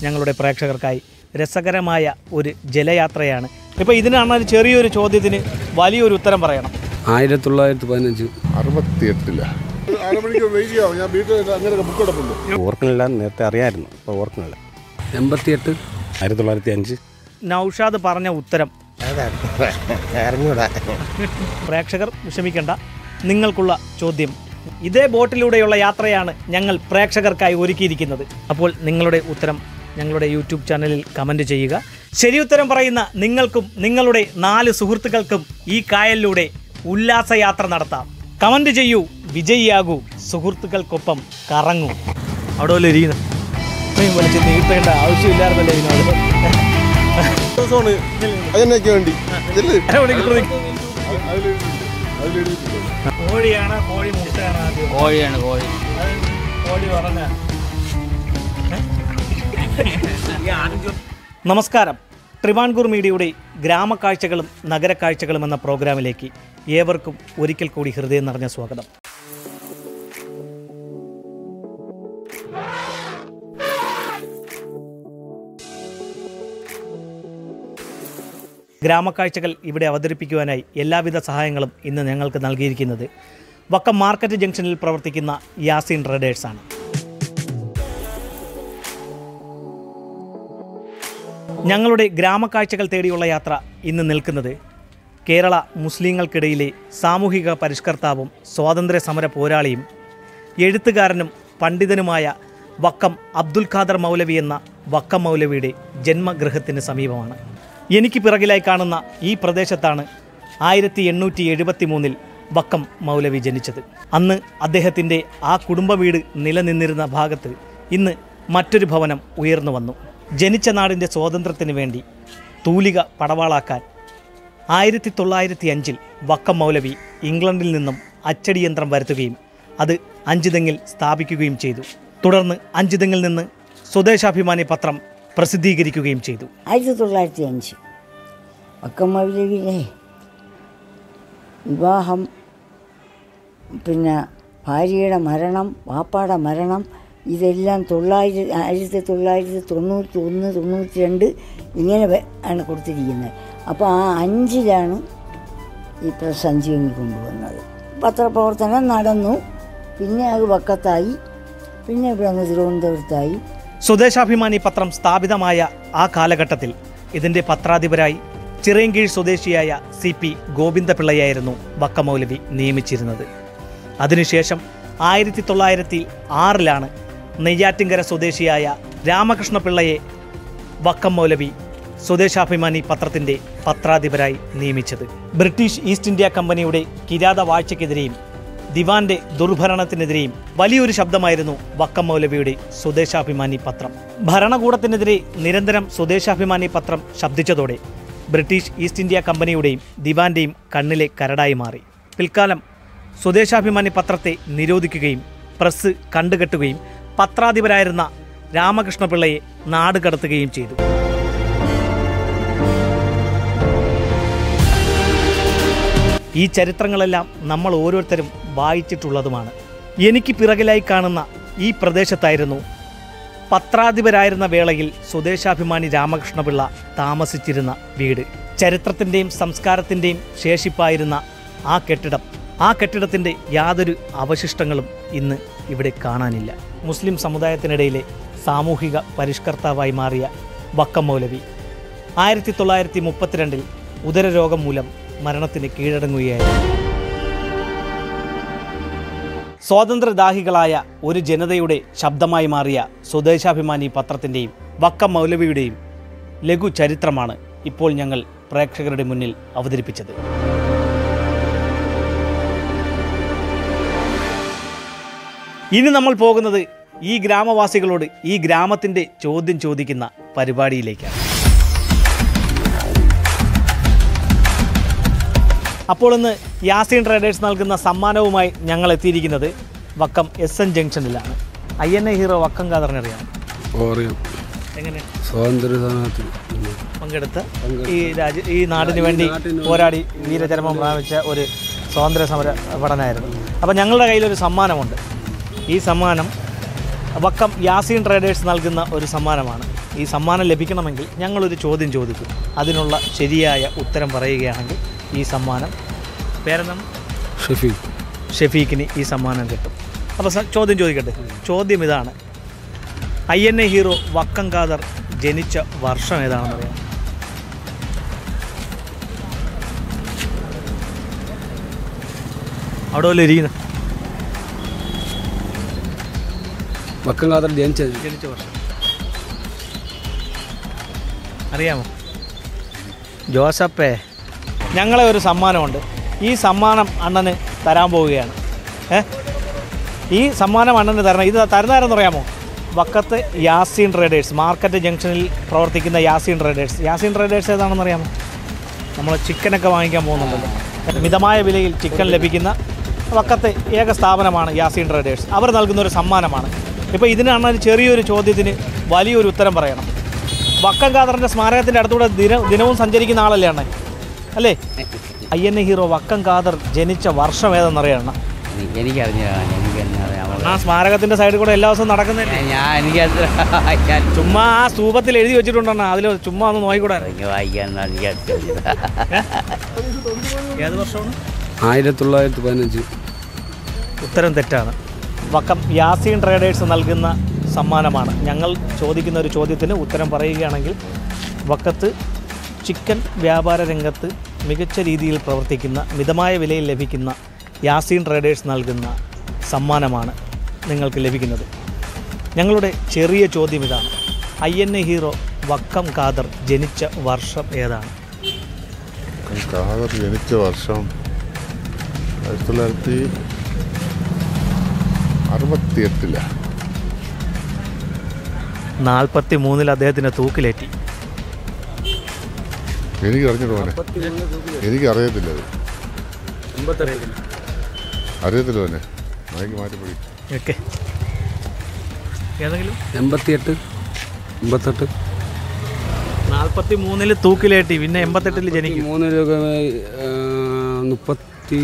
ഞങ്ങളുടെ പ്രേക്ഷകർക്കായി രസകരമായ ഒരു ജലയാത്രയാണ് ഇപ്പോൾ ഇതിനാണ് ചെറിയൊരു ചോദ്യത്തിന് വലിയൊരു ഉത്തരം പറയണം ആയിരത്തി തൊള്ളായിരത്തി പതിനഞ്ച് അറുപത്തിയെട്ടില്ല അരമണിക്കൂർ വെയിറ്റ് ചെയ്യാം ഞാൻ വീട്ടിൽ അങ്ങനെയൊക്കെ ബുക്ക് എടുപ്പുണ്ട് ഓർക്കണില്ല നേരത്തെ അറിയായിരുന്നു ഇപ്പോൾ ഓർക്കണില്ല എൺപത്തിയെട്ട് ആയിരത്തി തൊള്ളായിരത്തി അഞ്ച് നൗഷാദ് പറഞ്ഞ ഉത്തരം അറിഞ്ഞൂടാ പ്രേക്ഷകർ വിഷമിക്കേണ്ട നിങ്ങൾക്കുള്ള ചോദ്യം ഇതേ ബോട്ടിലൂടെയുള്ള യാത്രയാണ് ഞങ്ങൾ പ്രേക്ഷകർക്കായി ഒരുക്കിയിരിക്കുന്നത് അപ്പോൾ നിങ്ങളുടെ ഉത്തരം ഞങ്ങളുടെ യൂട്യൂബ് ചാനലിൽ കമൻറ്റ് ചെയ്യുക ശരി ഉത്തരം പറയുന്ന നിങ്ങൾക്കും നിങ്ങളുടെ നാല് സുഹൃത്തുക്കൾക്കും ഈ കായലിലൂടെ ഉല്ലാസയാത്ര നടത്താം കമൻറ്റ് ചെയ്യൂ വിജയിയാകൂ സുഹൃത്തുക്കൾക്കൊപ്പം കറങ്ങൂ അവിടെ വല്ല ഇരിക്കുന്നു ഇത്രയും വലിച്ച് നീട്ടേണ്ട ആവശ്യമില്ലായിരുന്നല്ലോ ഇതിനോട് അതിനൊക്കെ വേണ്ടി ചെല്ല്. അരമണിക്കൂർ നിൽക്കും. അതിലെഴുതിയിട്ടുണ്ട്. അതിലെഴുതിയിട്ടുണ്ട്. കോഴിയാണ് കോഴി മുട്ടയാണ് ആദ്യം കോഴിയാണ് കോഴി അത് കോഴി പറഞ്ഞ നമസ്കാരം ട്രിവാൻകൂർ മീഡിയയുടെ ഗ്രാമക്കാഴ്ചകളും നഗരക്കാഴ്ചകളും എന്ന പ്രോഗ്രാമിലേക്ക് ഏവർക്കും ഒരിക്കൽ കൂടി ഹൃദയം നിറഞ്ഞ സ്വാഗതം ഗ്രാമക്കാഴ്ചകൾ ഇവിടെ അവതരിപ്പിക്കുവാനായി എല്ലാവിധ സഹായങ്ങളും ഇന്ന് ഞങ്ങൾക്ക് നൽകിയിരിക്കുന്നത് വക്കം മാർക്കറ്റ് ജംഗ്ഷനിൽ പ്രവർത്തിക്കുന്ന യാസീൻ ട്രേഡേഴ്സാണ് ഞങ്ങളുടെ ഗ്രാമക്കാഴ്ചകൾ തേടിയുള്ള യാത്ര ഇന്ന് നിൽക്കുന്നത് കേരള മുസ്ലിങ്ങൾക്കിടയിലെ സാമൂഹിക പരിഷ്കർത്താവും സ്വാതന്ത്ര്യ സമര പോരാളിയും എഴുത്തുകാരനും പണ്ഡിതനുമായ വക്കം അബ്ദുൽ ഖാദർ മൗലവി എന്ന വക്കം മൗലവിയുടെ ജന്മഗൃഹത്തിന് സമീപമാണ് എനിക്ക് പിറകിലായി കാണുന്ന ഈ പ്രദേശത്താണ് ആയിരത്തി എണ്ണൂറ്റി എഴുപത്തി മൂന്നിൽ വക്കം മൗലവി ജനിച്ചത് അന്ന് അദ്ദേഹത്തിൻ്റെ ആ കുടുംബ വീട് നിലനിന്നിരുന്ന ഭാഗത്ത് ഇന്ന് മറ്റൊരു ഭവനം ഉയർന്നു വന്നു ജനിച്ച നാടിൻ്റെ സ്വാതന്ത്ര്യത്തിന് വേണ്ടി തൂലിക പടവാളാക്കാൻ ആയിരത്തി തൊള്ളായിരത്തി അഞ്ചിൽ വക്കം മൗലവി ഇംഗ്ലണ്ടിൽ നിന്നും അച്ചടിയന്ത്രം വരുത്തുകയും അത് അഞ്ചുതെങ്ങിൽ സ്ഥാപിക്കുകയും ചെയ്തു തുടർന്ന് അഞ്ചുതെങ്ങിൽ നിന്ന് സ്വദേശാഭിമാനി പത്രം പ്രസിദ്ധീകരിക്കുകയും ചെയ്തു ആയിരത്തി തൊള്ളായിരത്തി അഞ്ച് വക്കമ്മവിലെ വിവാഹം പിന്നെ ഭാര്യയുടെ മരണം വാപ്പാടെ മരണം ഇതെല്ലാം തൊള്ളായിരത്തി ആയിരത്തി തൊള്ളായിരത്തി തൊണ്ണൂറ്റി ഒന്ന് തൊണ്ണൂറ്റി രണ്ട് ഇങ്ങനെ വെ- ആണ് കൊടുത്തിരിക്കുന്നത് അപ്പോൾ ആ അഞ്ചിലാണ് ഈ പ്രസഞ്ചിയങ്ങി കൊണ്ടുവന്നത് പത്രപ്രവർത്തനം നടന്നു പിന്നെ അത് വക്കത്തായി പിന്നെ ഇവിടെ നിന്ന് തിരുവനന്തപുരത്തായി സ്വദേശാഭിമാനി പത്രം സ്ഥാപിതമായ ആ കാലഘട്ടത്തിൽ ഇതിൻ്റെ പത്രാധിപരായി ചിറയൻകീഴ് സ്വദേശിയായ സി പി ഗോവിന്ദപിള്ളയായിരുന്നു വക്കമൗലവി നിയമിച്ചിരുന്നത് അതിനുശേഷം ആയിരത്തി തൊള്ളായിരത്തി ആറിലാണ് നെയ്യാറ്റിങ്കര സ്വദേശിയായ രാമകൃഷ്ണപിള്ളയെ വക്കം മൗലവി സ്വദേശാഭിമാനി പത്രത്തിൻ്റെ പത്രാധിപരായി നിയമിച്ചത് ബ്രിട്ടീഷ് ഈസ്റ്റ് ഇന്ത്യ കമ്പനിയുടെ കിരാത വാഴ്ചയ്ക്കെതിരെയും ദിവാന്റെ ദുർഭരണത്തിനെതിരെയും വലിയൊരു ശബ്ദമായിരുന്നു വക്കം മൗലവിയുടെ സ്വദേശാഭിമാനി പത്രം ഭരണകൂടത്തിനെതിരെ നിരന്തരം സ്വദേശാഭിമാനി പത്രം ശബ്ദിച്ചതോടെ ബ്രിട്ടീഷ് ഈസ്റ്റ് ഇന്ത്യ കമ്പനിയുടെയും ദിവാന്റെയും കണ്ണിലെ കരടായി മാറി പിൽക്കാലം സ്വദേശാഭിമാനി പത്രത്തെ നിരോധിക്കുകയും പ്രസ് കണ്ടുകെട്ടുകയും പത്രാധിപരായിരുന്ന രാമകൃഷ്ണപിള്ളയെ നാട് കടത്തുകയും ചെയ്തു ഈ ചരിത്രങ്ങളെല്ലാം നമ്മൾ ഓരോരുത്തരും വായിച്ചിട്ടുള്ളതുമാണ് എനിക്ക് പിറകിലായി കാണുന്ന ഈ പ്രദേശത്തായിരുന്നു പത്രാധിപരായിരുന്ന വേളയിൽ സ്വദേശാഭിമാനി രാമകൃഷ്ണപിള്ള താമസിച്ചിരുന്ന വീട് ചരിത്രത്തിൻ്റെയും സംസ്കാരത്തിൻ്റെയും ശേഷിപ്പായിരുന്ന ആ കെട്ടിടം ആ കെട്ടിടത്തിൻ്റെ യാതൊരു അവശിഷ്ടങ്ങളും ഇന്ന് ഇവിടെ കാണാനില്ല മുസ്ലിം സമുദായത്തിനിടയിലെ സാമൂഹിക പരിഷ്കർത്താവായി മാറിയ വക്കം മൗലവി ആയിരത്തി തൊള്ളായിരത്തി മുപ്പത്തിരണ്ടിൽ ഉദരരോഗം മൂലം മരണത്തിന് കീഴടങ്ങുകയായിരുന്നു സ്വാതന്ത്ര്യദാഹികളായ ഒരു ജനതയുടെ ശബ്ദമായി മാറിയ സ്വദേശാഭിമാനി പത്രത്തിൻ്റെയും വക്കം മൗലവിയുടെയും ലഘു ചരിത്രമാണ് ഇപ്പോൾ ഞങ്ങൾ പ്രേക്ഷകരുടെ മുന്നിൽ അവതരിപ്പിച്ചത് ഇനി നമ്മൾ പോകുന്നത് ഈ ഗ്രാമവാസികളോട് ഈ ഗ്രാമത്തിൻ്റെ ചോദ്യം ചോദിക്കുന്ന പരിപാടിയിലേക്കാണ് അപ്പോൾ ഇന്ന് യാസീൻ ട്രേഡേഴ്സ് നൽകുന്ന സമ്മാനവുമായി ഞങ്ങൾ എത്തിയിരിക്കുന്നത് വക്കം എസ് എൻ ജംഗ്ഷനിലാണ് I N A hero Vakkom ഖാദറിനറിയാം അറിയാം എങ്ങനെ സ്വാതന്ത്ര്യ സ്ഥാനത്ത് പങ്കെടുത്ത ഈ രാജ്യ ഈ നാടിന് വേണ്ടി പോരാടി വീരചരമം പ്രാപിച്ച ഒരു സ്വാതന്ത്ര്യ സമര ഭടനായിരുന്നു അപ്പോൾ ഞങ്ങളുടെ കയ്യിലൊരു സമ്മാനമുണ്ട് ഈ സമ്മാനം വക്കം യാസീൻ ട്രേഡേഴ്സ് നൽകുന്ന ഒരു സമ്മാനമാണ് ഈ സമ്മാനം ലഭിക്കണമെങ്കിൽ ഞങ്ങളൊരു ചോദ്യം ചോദിക്കും അതിനുള്ള ശരിയായ ഉത്തരം പറയുകയാണെങ്കിൽ ഈ സമ്മാനം പേരെന്താണ് ഷഫീഖ് ഷെഫീഖിന് ഈ സമ്മാനം കിട്ടും അപ്പോൾ സ- ചോദ്യം ചോദിക്കട്ടെ ചോദ്യം ഇതാണ് I N A hero Vakkom Khader ജനിച്ച വർഷം ഏതാണെന്ന് അറിയാം അവിടെ വല്ല ഇരിക്കുന്നു വക്കം ഖാദർ ജനിച്ചത് ജനിച്ച വർഷം അറിയാമോ ജോസപ്പേ ഞങ്ങളെ ഒരു സമ്മാനമുണ്ട് ഈ സമ്മാനം അണ്ണന് തരാൻ പോവുകയാണ് ഏ ഈ സമ്മാനം അണ്ണന് തരണം ഇത് തരുന്നതാരെന്ന് അറിയാമോ വക്കത്ത് യാസീൻ ട്രേഡേഴ്സ് മാർക്കറ്റ് ജംഗ്ഷനിൽ പ്രവർത്തിക്കുന്ന യാസീൻ ട്രേഡേഴ്സ് യാസീൻ ട്രേഡേഴ്സ് ഏതാണെന്ന് അറിയാമോ നമ്മൾ ചിക്കനൊക്കെ വാങ്ങിക്കാൻ പോകുന്നുണ്ടല്ലോ മിതമായ വിലയിൽ ചിക്കൻ ലഭിക്കുന്ന വക്കത്തെ ഏക സ്ഥാപനമാണ് യാസീൻ ട്രേഡേഴ്സ് അവർ നൽകുന്ന ഒരു സമ്മാനമാണ് ഇപ്പോൾ ഇതിനാണ് ഒരു ചെറിയൊരു ചോദ്യത്തിന് വലിയൊരു ഉത്തരം പറയണം വക്കം ഖാദറിൻ്റെ സ്മാരകത്തിൻ്റെ അടുത്തൂടെ ദിന ദിനവും സഞ്ചരിക്കുന്ന ആളല്ലേ അണ്ണൻ അല്ലേ I N A hero Vakkom Khader ജനിച്ച വർഷം ഏതെന്നറിയണം എനിക്കറിഞ്ഞതാണ് എനിക്കറിയാം ആ സ്മാരകത്തിൻ്റെ സൈഡിൽ കൂടെ എല്ലാ ദിവസവും നടക്കുന്നതല്ലേ ഞാൻ എനിക്കത് വായിക്കാൻ ചുമ്മാ ആ സ്തൂപത്തിൽ എഴുതി വെച്ചിട്ടുണ്ടെണ്ണ അതിൽ ചുമ്മാ ഒന്ന് നോക്കിക്കൂടാ എനിക്ക് വായിക്കാൻ എനിക്കറിയില്ല ഏത് വർഷമാണ് ആയിരത്തി തൊള്ളായിരത്തി പതിനഞ്ച് ഉത്തരം തെറ്റാണ് വക്കം യാസീൻ ട്രേഡേഴ്സ് നൽകുന്ന സമ്മാനമാണ് ഞങ്ങൾ ചോദിക്കുന്ന ഒരു ചോദ്യത്തിന് ഉത്തരം പറയുകയാണെങ്കിൽ വക്കത്ത് ചിക്കൻ വ്യാപാര രംഗത്ത് മികച്ച രീതിയിൽ പ്രവർത്തിക്കുന്ന മിതമായ വിലയിൽ ലഭിക്കുന്ന യാസീൻ ട്രേഡേഴ്സ് നൽകുന്ന സമ്മാനമാണ് നിങ്ങൾക്ക് ലഭിക്കുന്നത് ഞങ്ങളുടെ ചെറിയ ചോദ്യം ഇതാണ് I N A hero Vakkom Khader ജനിച്ച വർഷം ഏതാണ് കാതർ ജനിച്ച വർഷം ആയിരത്തി തൊള്ളായിരത്തി അറുപത്തി എട്ടില നാൽപ്പത്തി മൂന്നിൽ അദ്ദേഹത്തിനെ തൂക്കിലേറ്റി എനിക്ക് അറിഞ്ഞിട്ട് മോനെ എനിക്ക് അറിയത്തില്ല അത് അറിയത്തില്ല മോനെ മയക്ക് മാറ്റി പോയി ഓക്കെ ഏതെങ്കിലും എൺപത്തിയെട്ട് എൺപത്തെട്ട് നാൽപ്പത്തി മൂന്നിൽ തൂക്കിലേറ്റി പിന്നെ എൺപത്തെട്ടിൽ ജനിക്കും മൂന്നിലൊക്കെ ആ, മുപ്പത്തി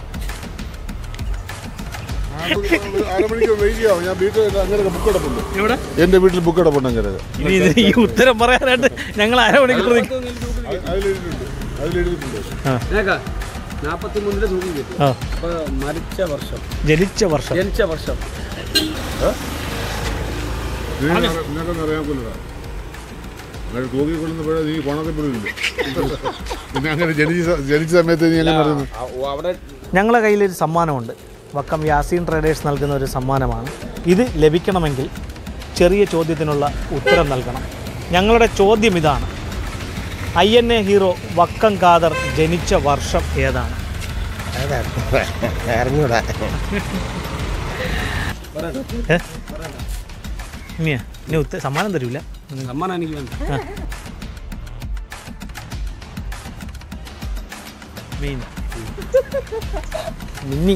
അരമണിക്കൂർ വെയിറ്റ് ചെയ്യാവും ഞാൻ വീട്ടിൽ അങ്ങനെ ബുക്ക് കിടപ്പുണ്ട് ഇവിടെ എൻ്റെ വീട്ടിൽ ബുക്ക് കിടപ്പുണ്ട് അങ്ങനെ ഇനി ഇത് ഈ ഉത്തരം പറയാനായിട്ട് ഞങ്ങൾ അരമണിക്കൂർ നിൽക്കും അതിലെഴുതിയിട്ടുണ്ട് അതിലെഴുതിയിട്ടുണ്ട് നാൽപ്പത്തി മൂന്നില് തൂക്കി കിട്ടി ആ അപ്പോൾ മരിച്ച വർഷം ജനിച്ച വർഷം ജനിച്ച വർഷം നിനക്കൊന്നും അറിയാൻ കൊല്ലടാ അങ്ങനെ തൂക്കിക്കൊള്ളുന്നപ്പോഴേ നീ പണക്കപ്പെടുന്നില്ല പിന്നെ അങ്ങനെ ജനിച്ച ജനിച്ച സമയത്ത് നീ എങ്ങനെ അറിയുന്നു അവിടെ ഞങ്ങളുടെ കയ്യിലൊരു സമ്മാനമുണ്ട് വക്കം യാസീൻ ട്രേഡേഴ്സ് നൽകുന്ന ഒരു സമ്മാനമാണ് ഇത് ലഭിക്കണമെങ്കിൽ ചെറിയ ചോദ്യത്തിനുള്ള ഉത്തരം നൽകണം ഞങ്ങളുടെ ചോദ്യം ഇതാണ് I N A hero Vakkom Khader ജനിച്ച വർഷം ഏതാണ് അറിഞ്ഞൂടാ ഏ? ഇനിയാ ഇനി ഉത്ത സമ്മാനം തരൂല സമ്മാനം എനിക്ക് വേണ്ട മീൻ മിന്നി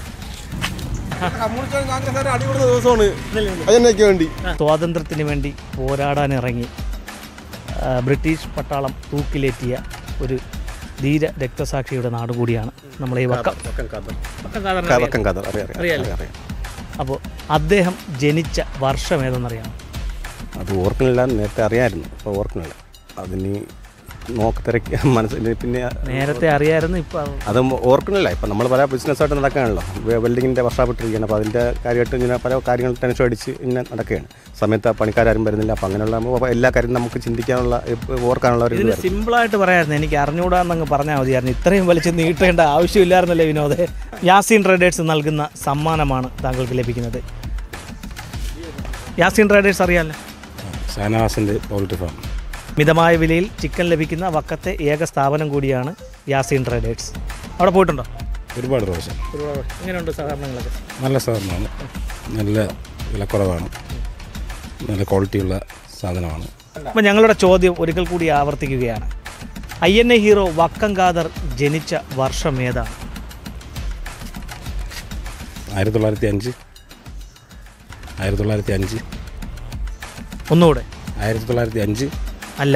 അതിനൊക്കെ വേണ്ടി സ്വാതന്ത്ര്യത്തിന് വേണ്ടി പോരാടാൻ ഇറങ്ങി ആ, ബ്രിട്ടീഷ് പട്ടാളം തൂക്കിലേറ്റിയ ഒരു ധീര രക്തസാക്ഷിയുടെ നാട് കൂടിയാണ് നമ്മളെ ഈ വക്കം വക്കം ഖാദറിനെ അറിയാലോ. വക്കം കഥ അറിയാം അറിയാം അറിയാലോ. അറിയാം അപ്പോൾ അദ്ദേഹം ജനിച്ച വർഷം ഏതെന്നറിയാം അത് ഓർക്കണില്ല നേരത്തെ അറിയാമായിരുന്നു ഇപ്പോൾ ഓർക്കണില്ല അതിന് നോക്കി തിരക്കി മനസ്സിൽ പിന്നെ നേരത്തെ അറിയായിരുന്നു ഇപ്പം അത് ഓർക്കണില്ല ഇപ്പം നമ്മൾ പല ബിസിനസ്സായിട്ട് നടക്കുകയാണല്ലോ വെൽഡിങ്ങിൻ്റെ വർഷാപ്പിട്ടിരിക്കുകയാണ് അപ്പോൾ അതിൻ്റെ കാര്യമായിട്ട് ഇങ്ങനെ പല കാര്യങ്ങൾ ടെൻഷൻ അടിച്ച് ഇങ്ങനെ നടക്കുകയാണ് സമയത്ത് പണിക്കാരും വരുന്നില്ല അപ്പം അങ്ങനെയുള്ള നമ്മ- എല്ലാ കാര്യം നമുക്ക് ചിന്തിക്കാനുള്ള ഇപ്പ- ഓർക്കാനുള്ള ഒരു ഇത് ഇതിന് വരും സിമ്പിളായിട്ട് പറയായിരുന്നു എനിക്ക് അറിഞ്ഞുകൂടാന്നങ്ങ് പറഞ്ഞാൽ മതിയായിരുന്നു ഇത്രയും വലിച്ച് നീട്ടേണ്ട ആവശ്യമില്ലായിരുന്നല്ലേ വിനോദ് യാസീൻ ട്രേഡേഴ്സ് നൽകുന്ന സമ്മാനമാണ് താങ്കൾക്ക് ലഭിക്കുന്നത് യാസീൻ ട്രേഡേഴ്സ് അറിയാമല്ലോ ഷാനവാസിൻ്റെ പൗൾട്രി ഫാം മിതമായ വിലയിൽ ചിക്കൻ ലഭിക്കുന്ന വക്കത്തെ ഏക സ്ഥാപനം കൂടിയാണ് യാസീൻ ട്രേഡേഴ്സ് അവിടെ പോയിട്ടുണ്ടോ ഒരുപാട് പ്രാവശ്യം എങ്ങനെയുണ്ട് സഹകരണങ്ങളൊക്കെ നല്ല സാധനമാണ് നല്ല വിലക്കുറവാണ് നല്ല ക്വാളിറ്റിയുള്ള സാധനമാണ് അപ്പം ഞങ്ങളുടെ ചോദ്യം ഒരിക്കൽ കൂടി ആവർത്തിക്കുകയാണ് I N A hero Vakkom Khader ജനിച്ച വർഷം ഏതാണ് ആയിരത്തി തൊള്ളായിരത്തി അഞ്ച് ആയിരത്തി തൊള്ളായിരത്തി അഞ്ച് ഒന്നുകൂടെ ആയിരത്തി തൊള്ളായിരത്തി അഞ്ച് അല്ല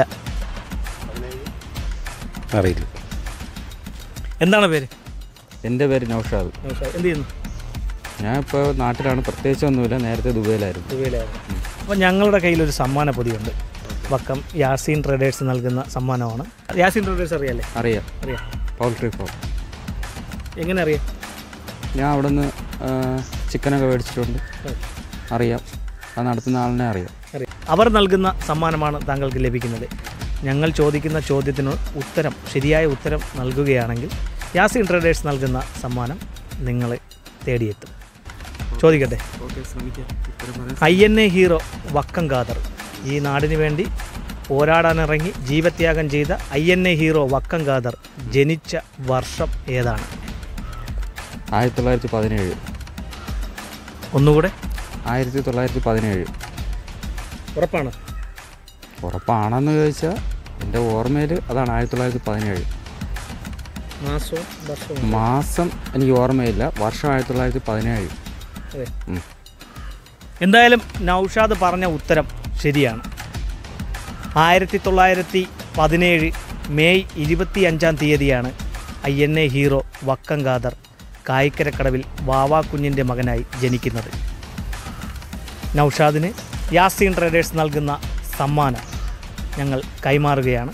അറിയില്ല എന്താണ് പേര് എൻ്റെ പേര് നൗഷാദ് എന്ത് ചെയ്യുന്നു ഞാൻ ഇപ്പോൾ നാട്ടിലാണ് പ്രത്യേകിച്ച് ഒന്നുമില്ല നേരത്തെ ദുബൈയിലായിരുന്നു ദുബൈയിലായിരുന്നു അപ്പോൾ ഞങ്ങളുടെ കയ്യിലൊരു സമ്മാന പൊതിയുണ്ട് വക്കം യാസീൻ ട്രേഡേഴ്സ് നൽകുന്ന സമ്മാനമാണ് യാസീൻ ട്രേഡേഴ്സ് അറിയാലേ അറിയാം അറിയാം പൗൾട്രി ഫാം എങ്ങനെ അറിയാം ഞാൻ അവിടെ നിന്ന് ചിക്കനൊക്കെ മേടിച്ചിട്ടുണ്ട് അറിയാം അത് നടത്തുന്ന ആളിനെ അറിയാം അറിയാം അവർ നൽകുന്ന സമ്മാനമാണ് താങ്കൾക്ക് ലഭിക്കുന്നത് ഞങ്ങൾ ചോദിക്കുന്ന ചോദ്യത്തിന് ഉത്തരം ശരിയായ ഉത്തരം നൽകുകയാണെങ്കിൽ യാസീൻ ട്രേഡേഴ്സ് നൽകുന്ന സമ്മാനം നിങ്ങളെ തേടിയെത്തും ചോദിക്കട്ടെ ഓക്കെ ശ്രമിക്കാം ഉത്തരം പറയാൻ I N A hero Vakkom Khader ഈ നാടിന് വേണ്ടി പോരാടാനിറങ്ങി ജീവത്യാഗം ചെയ്ത I N A hero Vakkom Khader ജനിച്ച വർഷം ഏതാണ് ആയിരത്തി തൊള്ളായിരത്തി പതിനേഴ് ഒന്നുകൂടെ ആയിരത്തി തൊള്ളായിരത്തി പതിനേഴ് ഉറപ്പാണ് ഉറപ്പാണെന്ന് ചോദിച്ചാൽ എൻ്റെ ഓർമ്മയിൽ അതാണ് ആയിരത്തി തൊള്ളായിരത്തി പതിനേഴ് മാസവും വർഷവും മാസം എനിക്ക് ഓർമ്മയില്ല വർഷം ആയിരത്തി തൊള്ളായിരത്തി പതിനേഴ് അതെ. ഉം. എന്തായാലും നൗഷാദ് പറഞ്ഞ ഉത്തരം ശരിയാണ് ആയിരത്തി തൊള്ളായിരത്തി പതിനേഴ് മെയ് ഇരുപത്തി അഞ്ചാം തീയതിയാണ് I N A hero Vakkom Khader കായിക്കരക്കടവിൽ വാവാ കുഞ്ഞിൻ്റെ മകനായി ജനിക്കുന്നത് നൗഷാദിന് യാസീൻ ട്രേഡേഴ്സ് നൽകുന്ന സമ്മാനം ഞങ്ങൾ കൈമാറുകയാണ്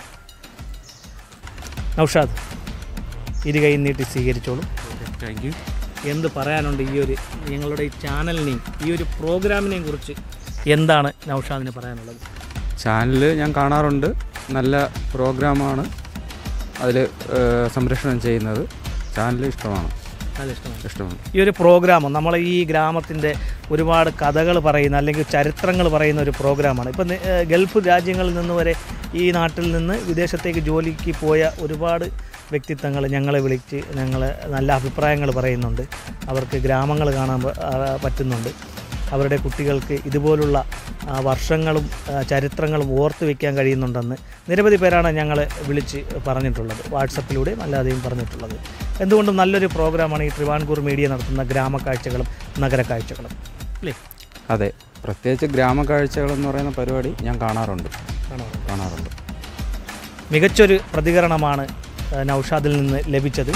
നൗഷാദ് ഇരു കൈ നീട്ടി സ്വീകരിച്ചോളൂ താങ്ക് യു എന്ത് പറയാനുണ്ട് ഈ ഒരു ഞങ്ങളുടെ ഈ ചാനലിനെയും ഈ ഒരു പ്രോഗ്രാമിനെയും കുറിച്ച് എന്താണ് നൗഷാദിന് പറയാനുള്ളത് ചാനൽ ഞാൻ കാണാറുണ്ട് നല്ല പ്രോഗ്രാമാണ് അതിൽ സംരക്ഷണം ചെയ്യുന്നത് ചാനൽ ഇഷ്ടമാണ് നല്ല ഇഷ്ടമാണ് ഇഷ്ടമാണ് ഈ ഒരു പ്രോഗ്രാം നമ്മൾ ഈ ഗ്രാമത്തിൻ്റെ ഒരുപാട് കഥകൾ പറയുന്ന അല്ലെങ്കിൽ ചരിത്രങ്ങൾ പറയുന്ന ഒരു പ്രോഗ്രാമാണ് ഇപ്പം നി- ഏഹ് ഗൾഫ് രാജ്യങ്ങളിൽ നിന്ന് വരെ ഈ നാട്ടിൽ നിന്ന് വിദേശത്തേക്ക് ജോലിക്ക് പോയ ഒരുപാട് വ്യക്തിത്വങ്ങൾ ഞങ്ങളെ വിളിച്ച് ഞങ്ങൾ നല്ല അഭിപ്രായങ്ങൾ പറയുന്നുണ്ട് അവർക്ക് ഗ്രാമങ്ങൾ കാണാൻ പ- ആ, പറ്റുന്നുണ്ട് അവരുടെ കുട്ടികൾക്ക് ഇതുപോലുള്ള ആ, വർഷങ്ങളും ആ, ചരിത്രങ്ങളും ഓർത്ത് വയ്ക്കാൻ കഴിയുന്നുണ്ടെന്ന് നിരവധി പേരാണ് ഞങ്ങളെ വിളിച്ച് പറഞ്ഞിട്ടുള്ളത് വാട്സപ്പിലൂടെയും അല്ലാതെയും പറഞ്ഞിട്ടുള്ളത് എന്തുകൊണ്ടും നല്ലൊരു പ്രോഗ്രാമാണ് ഈ ട്രിവാൻകൂർ മീഡിയ നടത്തുന്ന ഗ്രാമക്കാഴ്ചകളും നഗരക്കാഴ്ചകളും അല്ലേ അതെ പ്രത്യേകിച്ച് ഗ്രാമക്കാഴ്ചകൾ എന്ന് പറയുന്ന പരിപാടി ഞാൻ കാണാറുണ്ട് കാണാറുണ്ട്. കാണാറുണ്ട് മികച്ചൊരു പ്രതികരണമാണ് ആ, നൗഷാദിൽ നിന്ന് ലഭിച്ചത്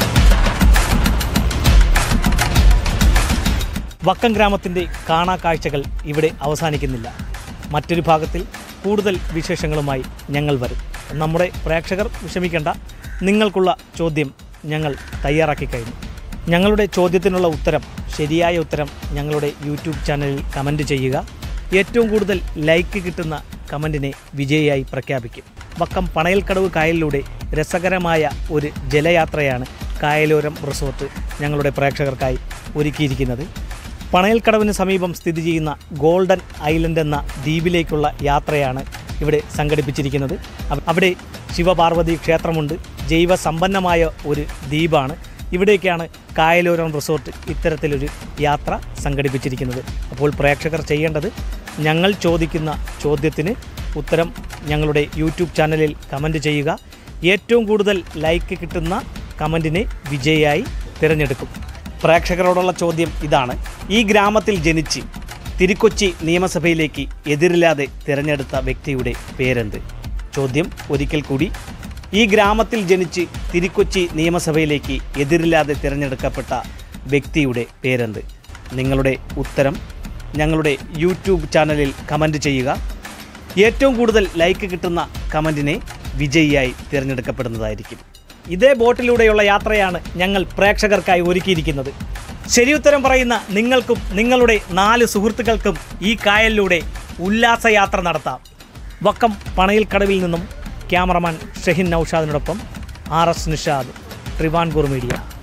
വക്കം ഗ്രാമത്തിൻ്റെ കാണാക്കാഴ്ചകൾ ഇവിടെ അവസാനിക്കുന്നില്ല മറ്റൊരു ഭാഗത്തിൽ കൂടുതൽ വിശേഷങ്ങളുമായി ഞങ്ങൾ വരും നമ്മുടെ പ്രേക്ഷകർ വിഷമിക്കേണ്ട നിങ്ങൾക്കുള്ള ചോദ്യം ഞങ്ങൾ തയ്യാറാക്കി കഴിഞ്ഞു ഞങ്ങളുടെ ചോദ്യത്തിനുള്ള ഉത്തരം ശരിയായ ഉത്തരം ഞങ്ങളുടെ യൂട്യൂബ് ചാനലിൽ കമൻറ്റ് ചെയ്യുക ഏറ്റവും കൂടുതൽ ലൈക്ക് കിട്ടുന്ന കമൻറ്റിനെ വിജയിയായി പ്രഖ്യാപിക്കും വക്കം പണയൽക്കടവ് കായലിലൂടെ രസകരമായ ഒരു ജലയാത്രയാണ് കായലോരം റിസോർട്ട് ഞങ്ങളുടെ പ്രേക്ഷകർക്കായി ഒരുക്കിയിരിക്കുന്നത് പണയൽക്കടവിന് സമീപം സ്ഥിതി ചെയ്യുന്ന ഗോൾഡൻ ഐലൻഡ് എന്ന ദ്വീപിലേക്കുള്ള യാത്രയാണ് ഇവിടെ സംഘടിപ്പിച്ചിരിക്കുന്നത് അവ- അവിടെ ശിവപാർവതി ക്ഷേത്രമുണ്ട് ജൈവ സമ്പന്നമായ ഒരു ദ്വീപാണ് ഇവിടേക്കാണ് കായലോരം റിസോർട്ട് ഇത്തരത്തിലൊരു യാത്ര സംഘടിപ്പിച്ചിരിക്കുന്നത് അപ്പോൾ പ്രേക്ഷകർ ചെയ്യേണ്ടത് ഞങ്ങൾ ചോദിക്കുന്ന ചോദ്യത്തിന് ഉത്തരം ഞങ്ങളുടെ യൂട്യൂബ് ചാനലിൽ കമൻറ്റ് ചെയ്യുക ഏറ്റവും കൂടുതൽ ലൈക്ക് കിട്ടുന്ന കമൻറ്റിനെ വിജയിയായി തിരഞ്ഞെടുക്കും പ്രേക്ഷകരോടുള്ള ചോദ്യം ഇതാണ് ഈ ഗ്രാമത്തിൽ ജനിച്ച് തിരുക്കൊച്ചി നിയമസഭയിലേക്ക് എതിരില്ലാതെ തിരഞ്ഞെടുത്ത വ്യക്തിയുടെ പേരെന്ത് ചോദ്യം ഒരിക്കൽ കൂടി ഈ ഗ്രാമത്തിൽ ജനിച്ച് തിരുക്കൊച്ചി നിയമസഭയിലേക്ക് എതിരില്ലാതെ തിരഞ്ഞെടുക്കപ്പെട്ട വ്യക്തിയുടെ പേരെന്ത് നിങ്ങളുടെ ഉത്തരം ഞങ്ങളുടെ യൂട്യൂബ് ചാനലിൽ കമൻറ്റ് ചെയ്യുക ഏറ്റവും കൂടുതൽ ലൈക്ക് കിട്ടുന്ന കമൻറ്റിനെ വിജയിയായി തിരഞ്ഞെടുക്കപ്പെടുന്നതായിരിക്കും ഇതേ ബോട്ടിലൂടെയുള്ള യാത്രയാണ് ഞങ്ങൾ പ്രേക്ഷകർക്കായി ഒരുക്കിയിരിക്കുന്നത് ശരിയുത്തരം പറയുന്ന നിങ്ങൾക്കും നിങ്ങളുടെ നാല് സുഹൃത്തുക്കൾക്കും ഈ കായലിലൂടെ ഉല്ലാസയാത്ര നടത്താം വക്കം പണയിൽ കടവിൽ നിന്നും ക്യാമറമാൻ ഷെഹിൻ നൌഷാദിനോടൊപ്പം R S Nishad Travancore media